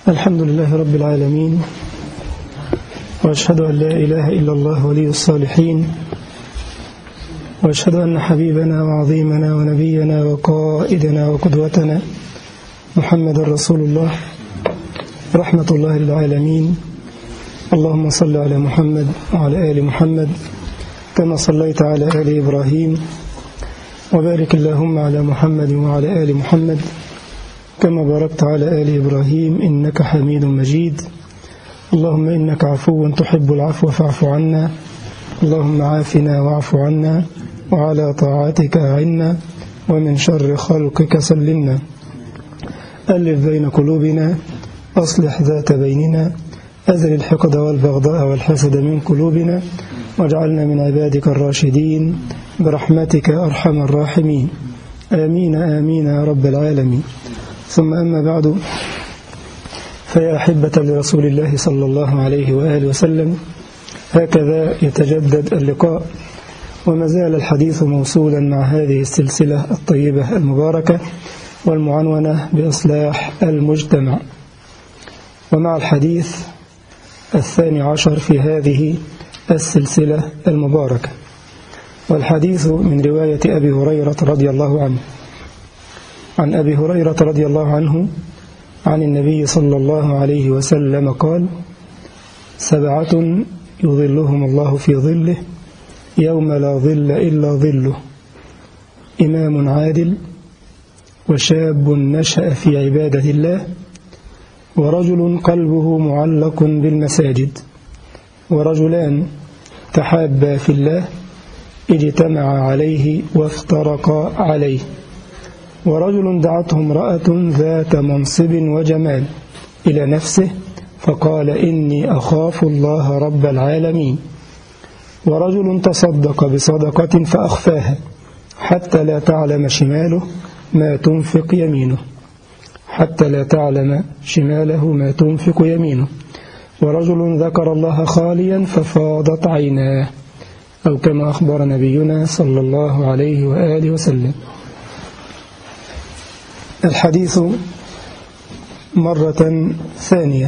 الحمد لله رب العالمين وأشهد أن لا إله إلا الله ولي الصالحين وأشهد أن حبيبنا وعظيمنا ونبينا وقائدنا وقدوتنا محمد رسول الله رحمة الله للعالمين اللهم صل على محمد وعلى آل محمد كما صليت على آل إبراهيم وبارك اللهم على محمد وعلى آل محمد كما باركت على آل إبراهيم إنك حميد مجيد اللهم إنك عفو تحب العفو فاعف عنا اللهم عافنا واعف عنا وعلى طاعتك أعنا ومن شر خلقك سلمنا ألف بين قلوبنا أصلح ذات بيننا أزل الحقد والبغضاء والحسد من قلوبنا واجعلنا من عبادك الراشدين برحمتك أرحم الراحمين آمين آمين يا رب العالمين ثم أما بعد فيا أحبة لرسول الله صلى الله عليه وآله وسلم هكذا يتجدد اللقاء وما زال الحديث موصولا مع هذه السلسلة الطيبة المباركة والمعنونة بإصلاح المجتمع ومع الحديث الثاني عشر في هذه السلسلة المباركة والحديث من رواية أبي هريرة رضي الله عنه عن أبي هريرة رضي الله عنه عن النبي صلى الله عليه وسلم قال سبعة يظلهم الله في ظله يوم لا ظل إلا ظله إمام عادل وشاب نشأ في عبادة الله ورجل قلبه معلق بالمساجد ورجلان تحابا في الله اجتمعا عليه وافترقا عليه ورجل دعته امرأة ذات منصب وجمال إلى نفسه فقال إني أخاف الله رب العالمين ورجل تصدق بصدقة فأخفاها حتى لا تعلم شماله ما تنفق يمينه حتى لا تعلم شماله ما تنفق يمينه ورجل ذكر الله خاليا ففاضت عيناه أو كما أخبر نبينا صلى الله عليه وآله وسلم الحديث مرة ثانية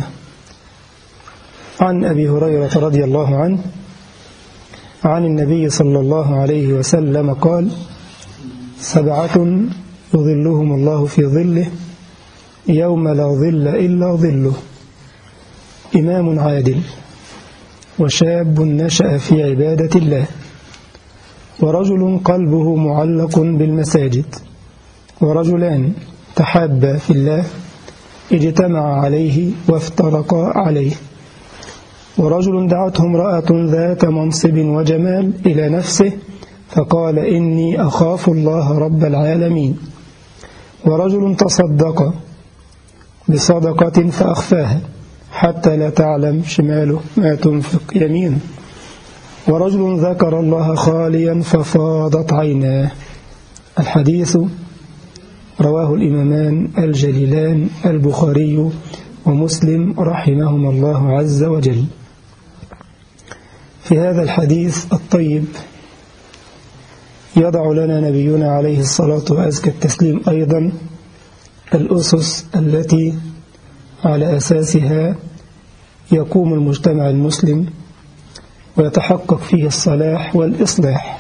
عن أبي هريرة رضي الله عنه عن النبي صلى الله عليه وسلم قال سبعة يظلهم الله في ظله يوم لا ظل إلا ظله إمام عادل وشاب نشأ في عبادة الله ورجل قلبه معلق بالمساجد ورجلان تحابا في الله اجتمعا عليه وافترقا عليه ورجل دعته امرأة ذات منصب وجمال إلى نفسه فقال إني أخاف الله رب العالمين ورجل تصدق بصدقة فأخفاها حتى لا تعلم شماله ما تنفق يمينه ورجل ذكر الله خاليا ففاضت عيناه الحديث رواه الإمامان الجليلان البخاري ومسلم رحمهما الله عز وجل في هذا الحديث الطيب يضع لنا نبينا عليه الصلاة وأزكى التسليم أيضا الأسس التي على أساسها يقوم المجتمع المسلم ويتحقق فيه الصلاح والإصلاح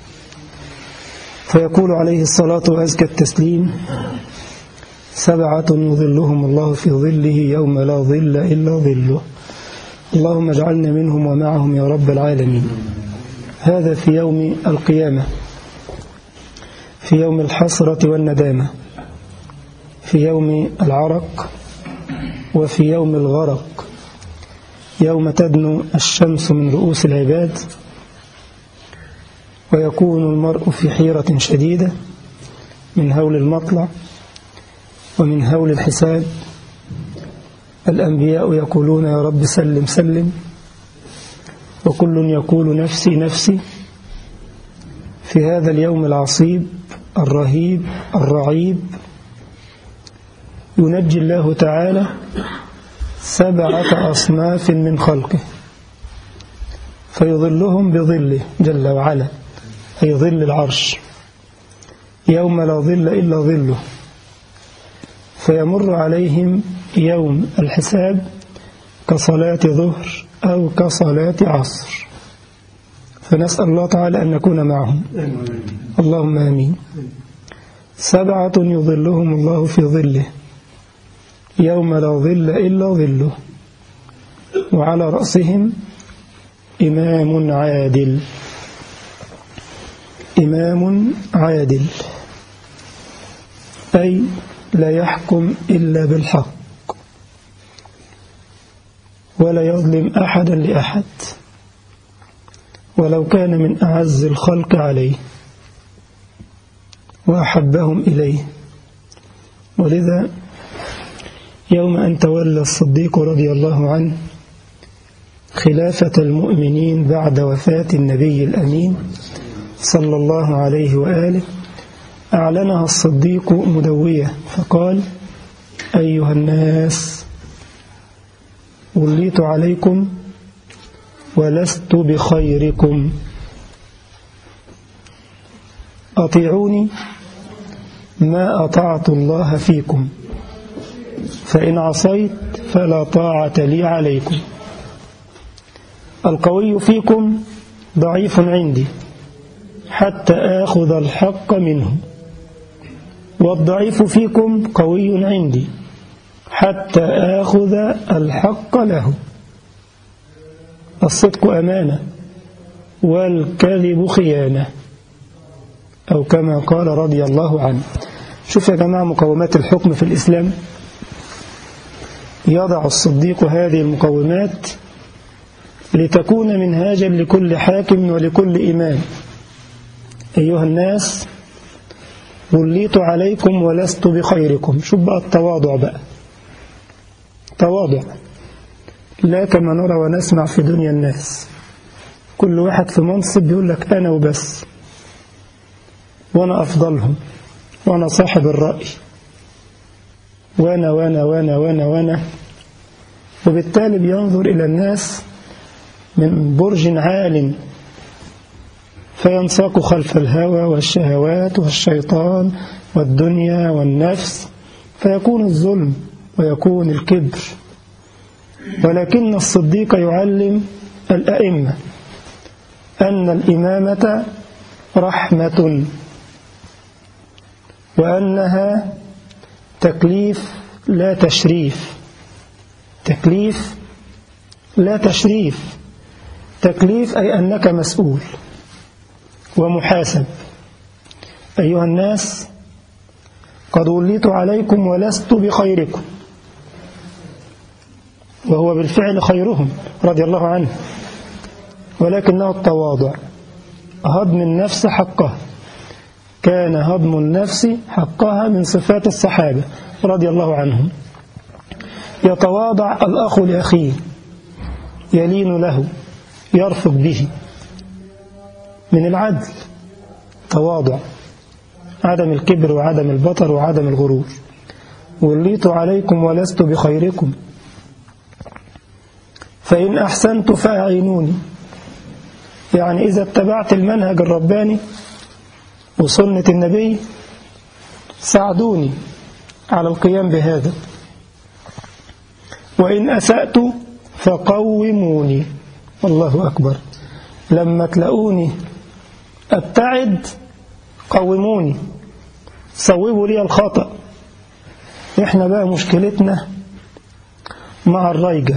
فيقول عليه الصلاة وأزكى التسليم سبعة يظلهم الله في ظله يوم لا ظل إلا ظله اللهم اجعلنا منهم ومعهم يا رب العالمين هذا في يوم القيامة في يوم الحسرة والندامة في يوم العرق وفي يوم الغرق يوم تدنو الشمس من رؤوس العباد ويكون المرء في حيرة شديدة من هول المطلع ومن هول الحساب الأنبياء يقولون يا رب سلم سلم وكل يقول نفسي نفسي في هذا اليوم العصيب الرهيب الرعيب ينجي الله تعالى سبعة أصناف من خلقه فيظلهم بظله جل وعلا أي ظل العرش يوم لا ظل إلا ظله فيمر عليهم يوم الحساب كصلاة ظهر أو كصلاة عصر فنسأل الله تعالى أن نكون معهم اللهم آمين سبعة يظلهم الله في ظله يوم لا ظل إلا ظله وعلى رأسهم إمام عادل إمام عادل أي لا يحكم إلا بالحق ولا يظلم أحدا لأحد ولو كان من أعز الخلق عليه وأحبهم إليه ولذا يوم أن تولى الصديق رضي الله عنه خلافة المؤمنين بعد وفاة النبي الأمين صلى الله عليه وآله أعلنها الصديق مدوية فقال أيها الناس وليت عليكم ولست بخيركم أطيعوني ما أطعت الله فيكم فإن عصيت فلا طاعة لي عليكم القوي فيكم ضعيف عندي حتى آخذ الحق منه والضعيف فيكم قوي عندي حتى آخذ الحق له الصدق أمانة والكذب خيانة أو كما قال رضي الله عنه شوف يا جماعة مقومات الحكم في الإسلام يضع الصديق هذه المقومات لتكون منهاجا لكل حاكم ولكل إمام أيها الناس وليت عليكم ولست بخيركم شوف بقى التواضع بقى تواضع لا كما نرى ونسمع في دنيا الناس كل واحد في منصب بيقول لك أنا وبس وأنا أفضلهم وأنا صاحب الرأي وأنا وأنا وأنا وأنا وأنا وبالتالي بينظر إلى الناس من برج عال فينساق خلف الهوى والشهوات والشيطان والدنيا والنفس فيكون الظلم ويكون الكبر ولكن الصديق يعلم الأئمة أن الإمامة رحمة وأنها تكليف لا تشريف تكليف لا تشريف تكليف أي أنك مسؤول ومحاسب أيها الناس قد وليت عليكم ولست بخيركم وهو بالفعل خيرهم رضي الله عنه ولكنه التواضع هضم النفس حقها كان هضم النفس حقها من صفات الصحابة رضي الله عنهم يتواضع الأخ لأخيه يلين له يرفق به من العدل تواضع عدم الكبر وعدم البطر وعدم الغرور وليت عليكم ولست بخيركم فإن أحسنت فأعينوني يعني إذا اتبعت المنهج الرباني وسنة النبي ساعدوني على القيام بهذا وإن أسأت فقوموني الله أكبر لما تلاقوني أبتعد قوموني صوبوا لي الخطأ إحنا بقى مشكلتنا مع الريجة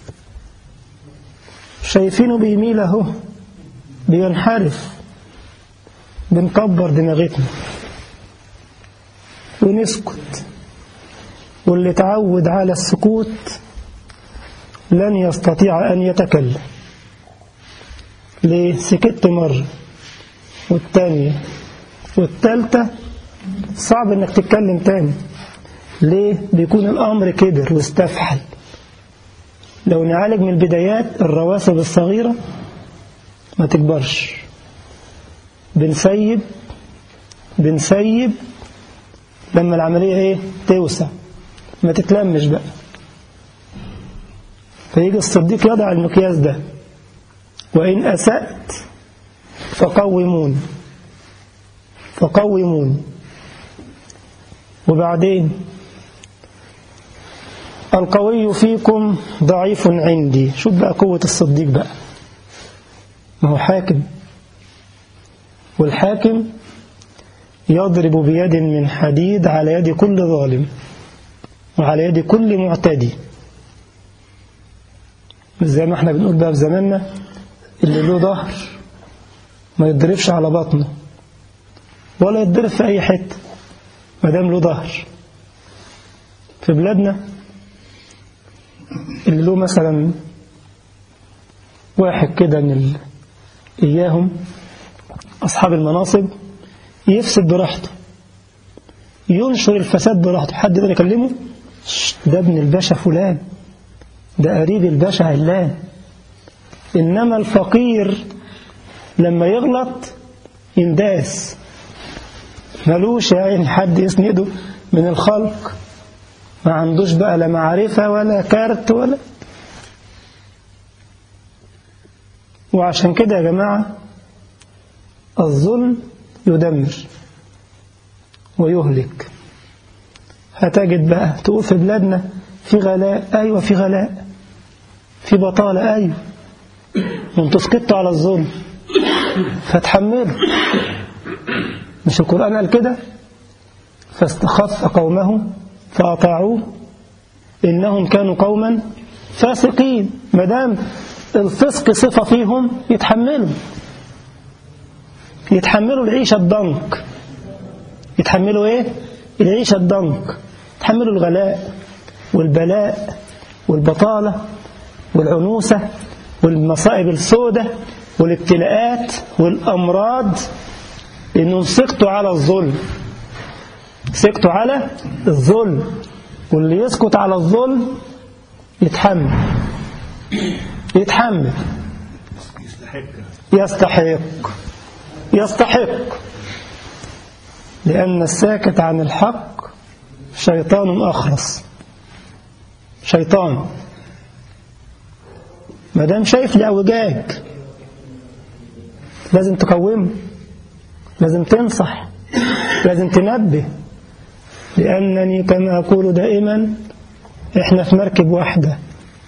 شايفينه بيميل اهو بينحرف بنكبر دماغتنا ونسكت واللي تعود على السكوت لن يستطيع أن يتكلم ليه سكت مرة والتانية والتالتة صعب انك تتكلم تاني ليه بيكون الأمر كبر واستفحل لو نعالج من البدايات الرواسب الصغيرة ما تكبرش بنسيب بنسيب لما العملية ايه توسع ما تتلمش بقى فيجي الصديق يضع المقياس ده وإن أسأت فقومون فقومون وبعدين القوي فيكم ضعيف عندي شوف بقى قوة الصديق بقى ما هو حاكم والحاكم يضرب بيد من حديد على يد كل ظالم وعلى يد كل معتدي زي ما احنا بنقول بقى في زماننا اللي له ظهر ما يتضربش على بطنه ولا يتضرب في أي حتة ما دام له ظهر في بلادنا اللي له مثلا واحد كده من ال... إياهم أصحاب المناصب يفسد براحته ينشر الفساد براحته حد يقدر يكلمه ده ابن الباشا فلان ده قريب الباشا علان إنما الفقير لما يغلط ينداس ملوش يعني حد يسنده من الخلق ما عندوش بقى لا معرفة ولا كارت ولا وعشان كده يا جماعة الظلم يدمر ويهلك هتجد بقى تقول في بلادنا في غلاء أيوة في غلاء في بطالة أيوة وانتوا سكتوا على الظلم فتحملوا مش القرآن قال كده فاستخف قومه فأطاعوه إنهم كانوا قوما فاسقين مدام الفسق صفة فيهم يتحملوا يتحملوا العيشة الضنك يتحملوا ايه العيشة الضنك يتحملوا الغلاء والبلاء والبطالة والعنوسة والمصائب السوداء والابتلاءات والأمراض إنهم سكتوا على الظلم سكتوا على الظلم واللي يسكت على الظلم يتحمل يتحمل يستحق يستحق لأن الساكت عن الحق شيطان أخرس شيطان ما دام شايف لأوجاج لازم تقومه لازم تنصح لازم تنبه لأنني كما أقول دائما إحنا في مركب واحدة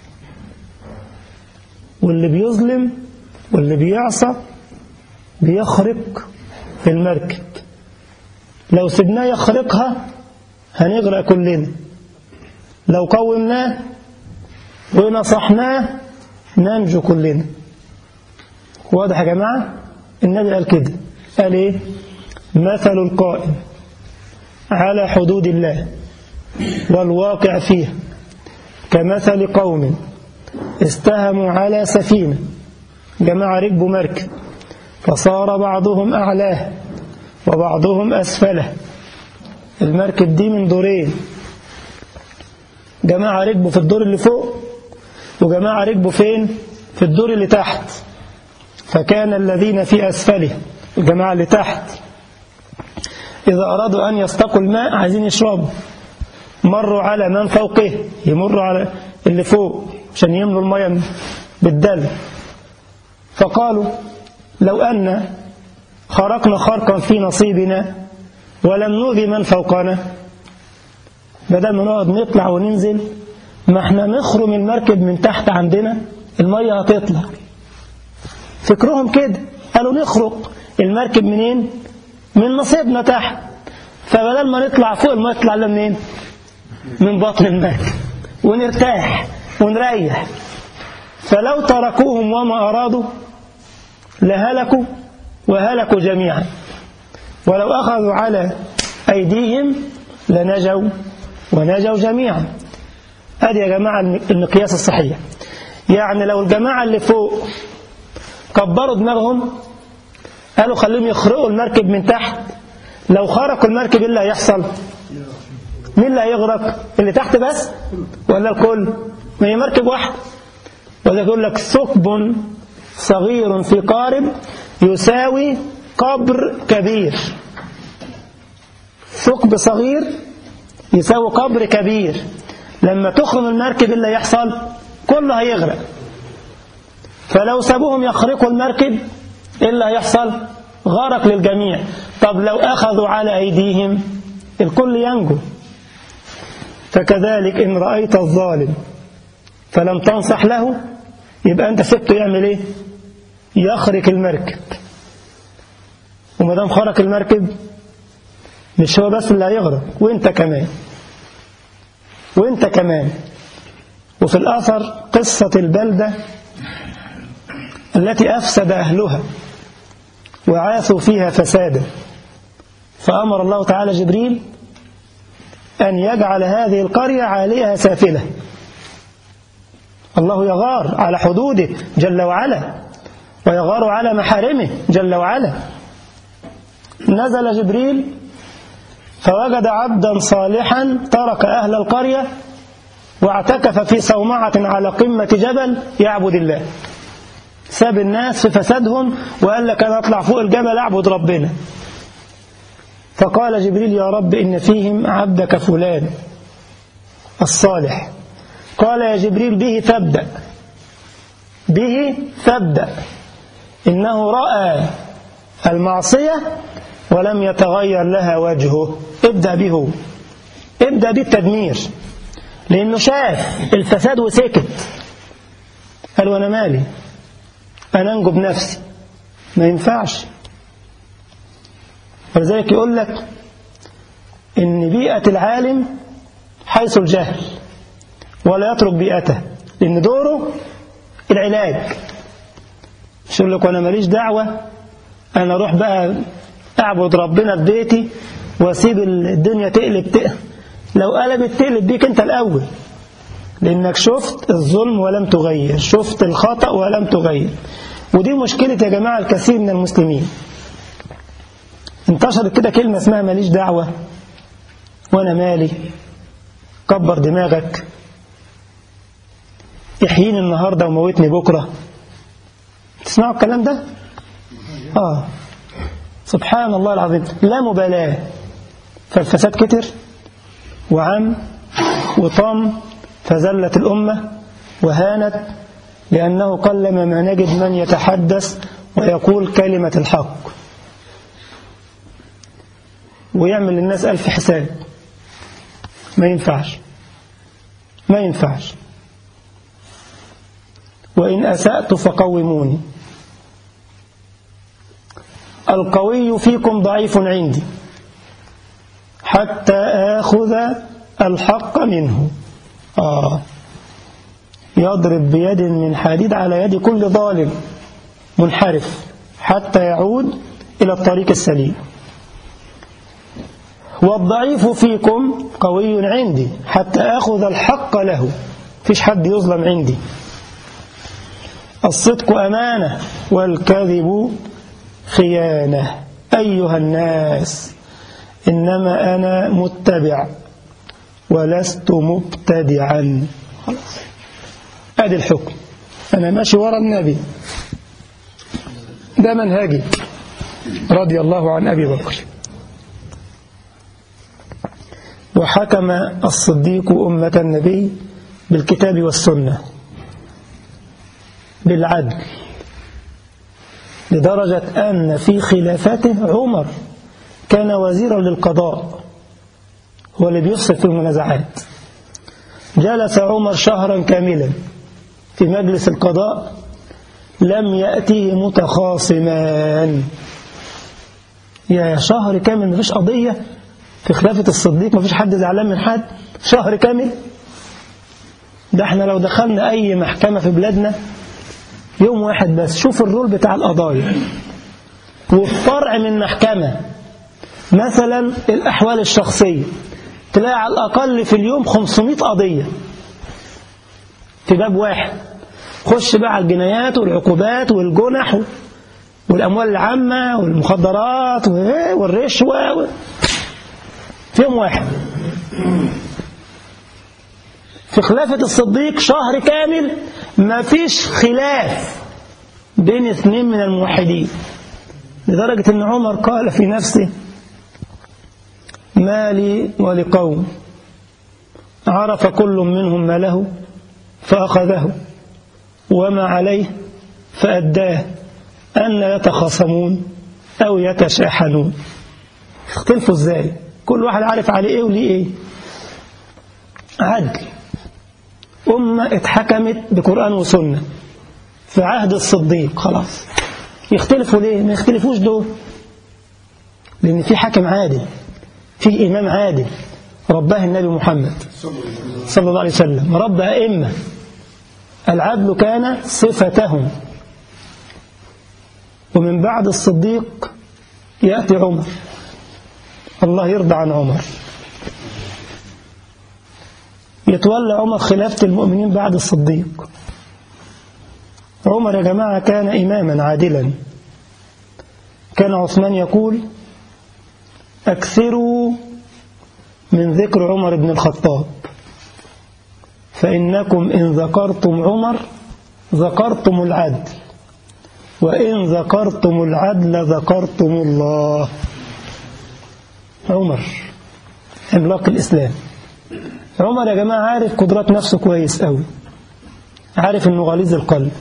واللي بيظلم واللي بيعصى بيخرق في المركب لو سبناه يخرقها هنغرق كلنا لو قومناه ونصحناه ننجو كلنا واضح يا جماعة النبي قال كده قال ايه مثل القائم على حدود الله والواقع فيها كمثل قوم استهموا على سفينة جماعة ركبوا مركب فصار بعضهم أعلاه وبعضهم أسفله المركب دي من دورين جماعة ركبوا في الدور اللي فوق وجماعة ركبوا فين في الدور اللي تحت فكان الذين في أسفله الجماعة اللي تحت إذا أرادوا أن يستقوا الماء عايزين يشربوا مروا على من فوقه يمروا على اللي فوق عشان يملوا المية بالدل فقالوا لو أن خرقنا خرقا في نصيبنا ولم نؤذي من فوقنا بدل ما نقعد نطلع وننزل ما احنا نخرم المركب من تحت عندنا المية هتطلع فكرهم كده قالوا نخرق المركب منين من نصيبنا تحت فبدل ما نطلع فوق المية تطلع لنا منين من بطن المركب ونرتاح ونريح فلو تركوهم وما أرادوا لهلكوا وهلكوا جميعا ولو أخذوا على أيديهم لنجوا ونجوا جميعا هذه يا جماعة المقياس الصحيح يعني لو الجماعة اللي فوق كبروا دماغهم قالوا خليهم يخرقوا المركب من تحت لو خرقوا المركب ايه اللي هيحصل مين اللي هيغرق اللي تحت بس ولا الكل ما هي مركب واحدة ولا يقول لك ثقب صغير في قارب يساوي قبر كبير ثقب صغير يساوي قبر كبير لما تخرم المركب اللي يحصل كله هيغرق فلو سابوهم يخرقوا المركب ايه اللي هيحصل غرق للجميع طب لو أخذوا على أيديهم الكل ينجو فكذلك إن رأيت الظالم فلم تنصح له يبقى أنت سبته يعمل إيه يخرق المركب وما دام خرق المركب مش هو بس اللي هيغرق وانت كمان وانت كمان وفي الأثر قصة البلدة التي أفسد أهلها وعاثوا فيها فسادا فأمر الله تعالى جبريل أن يجعل هذه القرية عاليها سافلة الله يغار على حدوده جل وعلا ويغار على محارمه جل وعلا نزل جبريل فوجد عبدا صالحا ترك أهل القرية واعتكف في صومعة على قمة جبل يعبد الله ساب الناس في فسادهم وقال لك أنا أطلع فوق الجبل أعبد ربنا فقال جبريل يا رب إن فيهم عبدك فلان الصالح قال يا جبريل به فابدأ به فابدأ إنه رأى المعصية ولم يتغير لها وجهه ابدأ به ابدأ بالتدمير لأنه شاف الفساد وسكت قال وأنا مالي أنا أنجو بنفسي ما ينفعش ولذلك يقول لك إن بيئة العالم حيث الجهل ولا يترك بيئته لأن دوره العلاج مش يقول لك وأنا ماليش دعوة أنا أروح بقى أعبد ربنا في بيتي وأسيب الدنيا تقلب تقلب لو قلبت تقلب بيك أنت الأول لأنك شفت الظلم ولم تغير شفت الخطأ ولم تغير ودي مشكلة يا جماعة الكثير من المسلمين انتشرت كده كلمة اسمها ماليش دعوة وأنا مالي كبر دماغك يحييني النهاردة وموتني بكرة تسمعوا الكلام ده؟ آه سبحان الله العظيم لا مبالاة فالفساد كتر وعم وطم فزلت الأمة وهانت لأنه قلما ما نجد من يتحدث ويقول كلمة الحق ويعمل للناس ألف حساب ما ينفعش ما ينفعش وإن أسأت فقوموني القوي فيكم ضعيف عندي حتى آخذ الحق منه آه يضرب بيد من حديد على يد كل ظالم منحرف حتى يعود إلى الطريق السليم والضعيف فيكم قوي عندي حتى أخذ الحق له فيش حد يظلم عندي الصدق أمانة والكذب خيانة أيها الناس إنما أنا متبع ولست مبتدعا خلاص ادي الحكم أنا ماشي ورا النبي ده منهجي رضي الله عن أبي بكر وحكم الصديق أمة النبي بالكتاب والسنة بالعدل لدرجة أن في خلافته عمر كان وزيرا للقضاء هو اللي بيفصل في المنازعات جلس عمر شهرا كاملا في مجلس القضاء لم يأتيه متخاصمان يا شهر كامل مفيش قضية في خلافة الصديق مفيش حد زعلان من حد شهر كامل ده احنا لو دخلنا أي محكمة في بلادنا يوم واحد بس شوف الرول بتاع القضايا وفي فرع من محكمة مثلا الأحوال الشخصية تلاقي على الأقل في اليوم 500 قضية في باب واحد خش بقى على الجنايات والعقوبات والجنح والأموال العامة والمخدرات والرشوة في يوم واحد في خلافة الصديق شهر كامل ما فيش خلاف بين اثنين من الموحدين لدرجة أن عمر قال في نفسه ما لي ولقوم عرف كل منهم ما له فأخذه وما عليه فأداه أن يتخاصمون أو يتشاحنون اختلفوا ازاي كل واحد عارف عليه ايه وليه ايه عدل أمة اتحكمت بقرآن وسنة في عهد الصديق خلاص يختلفوا ليه ما يختلفوش دول لأن في حاكم عادل في إمام عادل رباه النبي محمد صلى الله عليه وسلم رب أئمة العدل كان صفتهم ومن بعد الصديق يأتي عمر الله يرضى عن عمر يتولى عمر خلافة المؤمنين بعد الصديق عمر يا جماعة كان إماما عادلا كان عثمان يقول أكثروا من ذكر عمر بن الخطاب فإنكم إن ذكرتم عمر ذكرتم العدل وإن ذكرتم العدل ذكرتم الله عمر عملاق الإسلام عمر يا جماعة عارف قدرات نفسه كويس قوي عارف انه غليظ القلب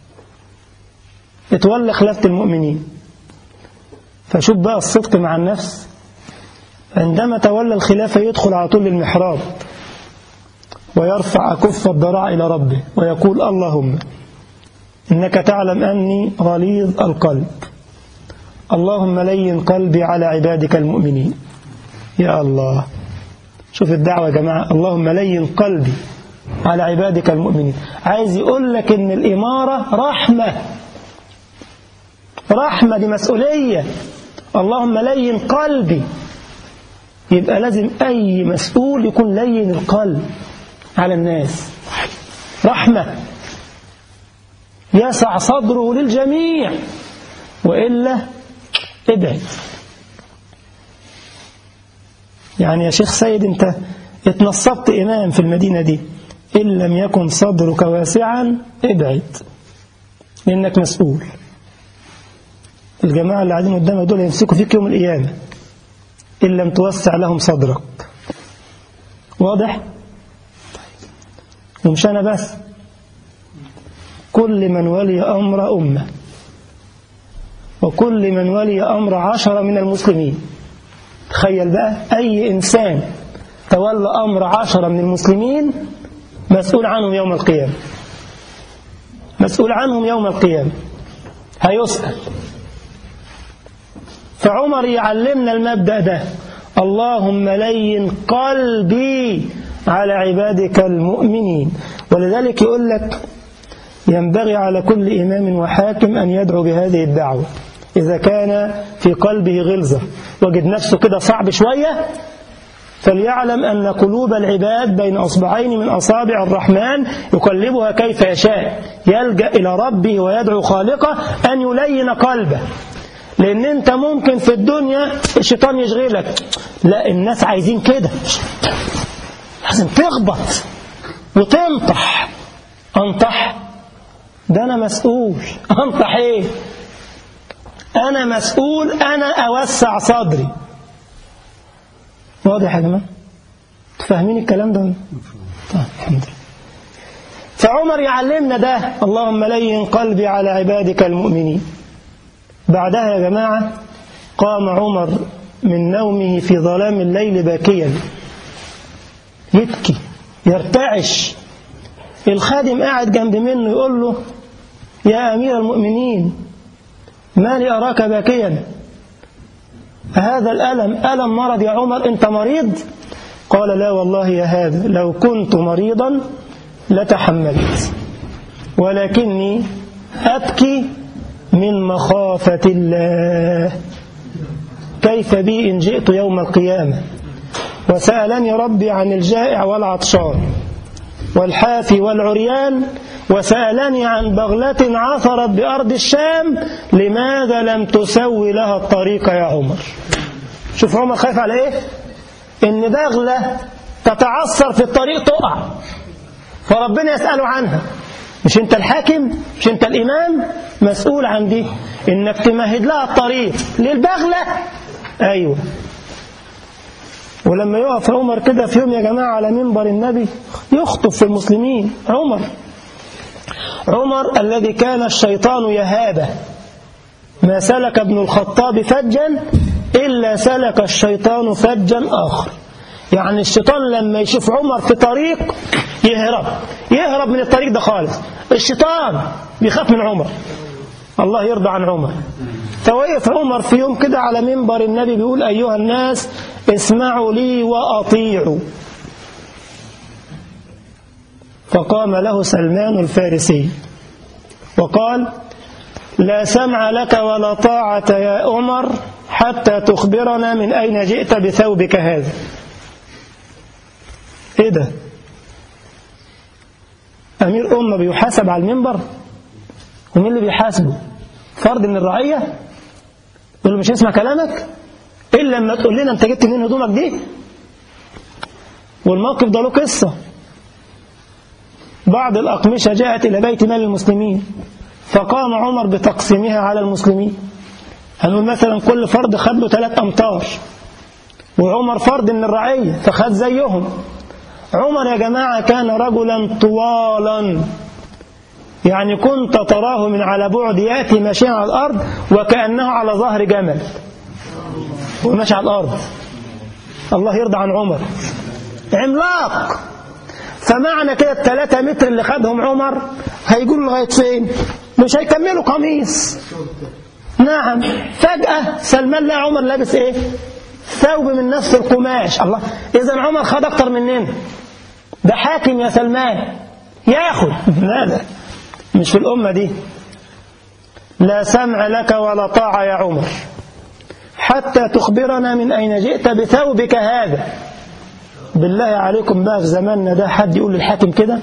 اتولى خلافة المؤمنين فشوف بقى الصدق مع النفس عندما تولى الخلافة يدخل على طول المحراب ويرفع أكف الضراع إلى ربه ويقول اللهم إنك تعلم أني غليظ القلب اللهم لين قلبي على عبادك المؤمنين يا الله شوف الدعوة يا جماعة اللهم لين قلبي على عبادك المؤمنين عايز يقول لك ان الإمارة رحمة رحمة دي مسؤولية اللهم لين قلبي يبقى لازم أي مسؤول يكون لين القلب على الناس رحمة يسع صدره للجميع وإلا ابعد يعني يا شيخ سيد انت اتنصبت إمام في المدينة دي إن لم يكن صدرك واسعا ابعد لأنك مسؤول الجماعة اللي قاعدين قدامك دول يمسكوا فيك يوم القيامة إن لم توسع لهم صدرك واضح؟ ومش أنا بس كل من ولي أمر أمة وكل من ولي أمر عشرة من المسلمين تخيل بقى أي إنسان تولى أمر عشرة من المسلمين مسؤول عنهم يوم القيامة مسؤول عنهم يوم القيامة هيسأل فعمر يعلمنا المبدأ ده اللهم لين قلبي على عبادك المؤمنين ولذلك يقول لك ينبغي على كل إمام وحاكم أن يدعو بهذه الدعوة إذا كان في قلبه غلظة وجد نفسه كده صعب شوية فليعلم أن قلوب العباد بين أصبعين من أصابع الرحمن يقلبها كيف يشاء يلجأ إلى ربه ويدعو خالقه أن يلين قلبه لأن أنت ممكن في الدنيا الشيطان يشغلك لا الناس عايزين كده لازم تخبط وتنطح أنطح ده أنا مسؤول أنطح إيه أنا مسؤول أنا أوسع صدري واضح يا جماعة فاهمين الكلام ده طيب الحمد لله فعمر يعلمنا ده اللهم لين قلبي على عبادك المؤمنين بعدها يا جماعة قام عمر من نومه في ظلام الليل باكيا يبكي يرتعش الخادم قاعد جنب منه يقول له يا أمير المؤمنين ما لي أراك باكيا هذا الألم ألم مرض يا عمر أنت مريض قال لا والله يا هذا لو كنت مريضا لتحملت ولكني أبكي من مخافة الله كيف بي إن جئت يوم القيامة وسألني ربي عن الجائع والعطشان والحافي والعريان وسألني عن بغلة عثرت بأرض الشام لماذا لم تسوي لها الطريق يا عمر شوف عمر خايف على ايه ان بغلة تتعثر في الطريق تقع فربنا يسأله عنها مش انت الحاكم مش انت الامام مسؤول عن دي انك تمهد لها الطريق للبغلة ايوه ولما يقف عمر كده في يوم يا جماعة على منبر النبي يخطب في المسلمين عمر عمر الذي كان الشيطان يهابه ما سلك ابن الخطاب فجا إلا سلك الشيطان فجا آخر يعني الشيطان لما يشوف عمر في طريق يهرب يهرب من الطريق ده خالص الشيطان بيخاف من عمر الله يرضى عن عمر فوقف عمر في يوم كده على منبر النبي بيقول أيها الناس اسمعوا لي وأطيعوا فقام له سلمان الفارسي وقال لا سمع لك ولا طاعة يا عمر حتى تخبرنا من أين جئت بثوبك هذا إيه ده أمير أمة بيحاسب على المنبر ومين اللي بيحاسبه فرد من الرعية يقول له مش هيسمع كلامك إلا لما تقول لنا أنت جبت منين هدومك دي والموقف ده له قصة بعض الأقمشة جاءت إلى بيت مال المسلمين فقام عمر بتقسيمها على المسلمين هنقول مثلا كل فرد خد له ثلاث أمتار وعمر فرد من الرعية فخد زيهم عمر يا جماعة كان رجلا طوالا يعني كنت تراه من على بعد يأتي ماشيا على الأرض وكأنه على ظهر جمل وماشي على الأرض الله يرضى عن عمر عملاق فمعنى كده الثلاثة متر اللي خدهم عمر هيقولوا لغاية فين مش هيكملوا قميص نعم فجأة سلمان لقى عمر لابس ايه ثوب من نفس القماش الله إذا عمر خد أكتر مننا ده حاكم يا سلمان ياخد ماذا مش في الأمة دي لا سمع لك ولا طاعة يا عمر حتى تخبرنا من أين جئت بثوبك هذا بالله عليكم بقى في زماننا ده حد يقول للحاكم كده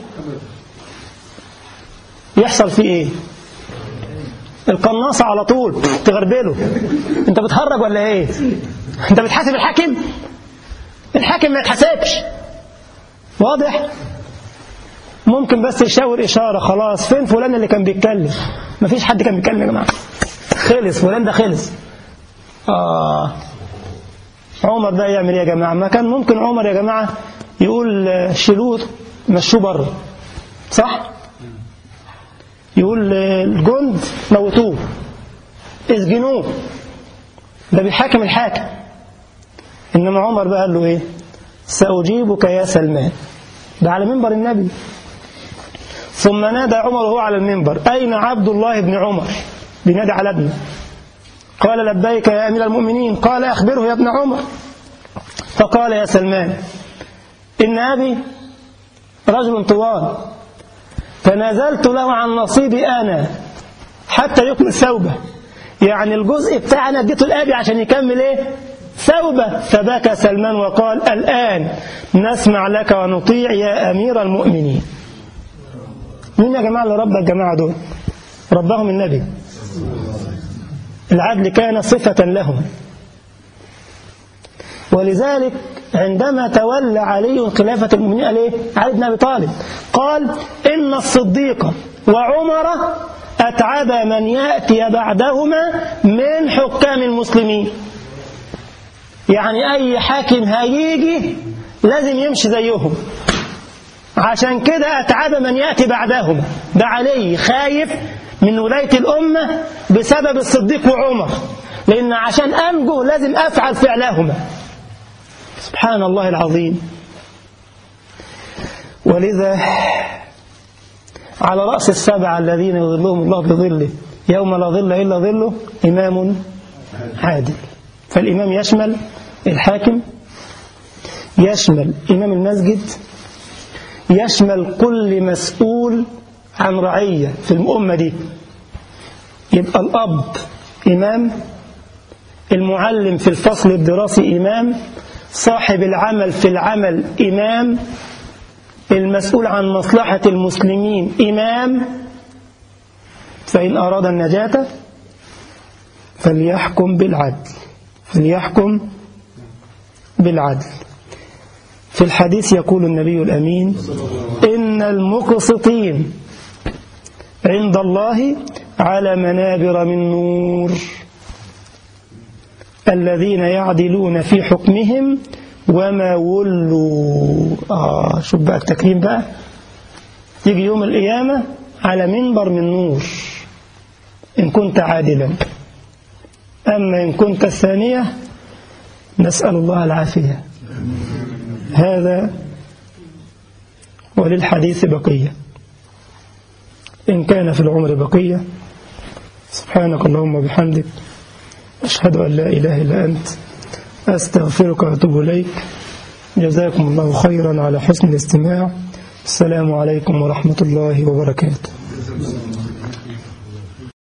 يحصل فيه ايه القناصة على طول تغربله انت بتهرج ولا ايه انت بتحاسب الحاكم الحاكم ما يتحاسبش واضح ممكن بس يشاور إشارة خلاص فين فلان اللي كان بيتكلم مفيش حد كان بيتكلم يا جماعة خلص فلان ده خلص آه عمر ده يعمل ايه يا جماعة ما كان ممكن عمر يا جماعة يقول شيلوه مشوه بره صح يقول الجند موتوه اسجنوه ده بيحاكم الحاكم إنما عمر بقى قال له إيه سأجيبك يا سلمان ده على منبر النبي ثم نادى عمر وهو على المنبر أين عبد الله بن عمر بينادي على ابنه قال لبيك يا أمير المؤمنين قال أخبره يا ابن عمر فقال يا سلمان إن أبي رجل طوال فنزلت له عن نصيبي أنا حتى يكمل ثوبه يعني الجزء بتاعنا اديته لأبي عشان يكمل إيه ثوبه فبكى سلمان وقال الآن نسمع لك ونطيع يا أمير المؤمنين مين يا جماعة اللي ربى الجماعة دول ربهم النبي العدل كان صفة لهم ولذلك عندما تولى علي خلافة المؤمنين عليه علي بن أبي طالب قال إن الصديق وعمر أتعب من يأتي بعدهما من حكام المسلمين يعني أي حاكم هيجي لازم يمشي زيهم عشان كده أتعب من يأتي بعدهما ده علي خايف من ولاية الأمة بسبب الصديق وعمر لأن عشان أنجو لازم أفعل فعلهما سبحان الله العظيم ولذا على رأس السبعة الذين يظلهم الله بظله يوم لا ظل إلا ظله إمام عادل فالإمام يشمل الحاكم يشمل إمام المسجد يشمل كل مسؤول عن رعية في الأمة دي يبقى الأب إمام المعلم في الفصل الدراسي إمام صاحب العمل في العمل إمام المسؤول عن مصلحة المسلمين إمام فإن أراد النجاة فليحكم بالعدل فليحكم بالعدل في الحديث يقول النبي الأمين إن المقسطين عند الله على منابر من نور الذين يعدلون في حكمهم وما ولوا آه شوف بقى التكريم بقى يجي يوم القيامة على منبر من نور إن كنت عادلا أما إن كنت الثانية نسأل الله العافية هذا وللحديث بقية إن كان في العمر بقية سبحانك اللهم وبحمدك أشهد أن لا إله إلا أنت أستغفرك وأتوب إليك جزاكم الله خيرا على حسن الاستماع السلام عليكم ورحمة الله وبركاته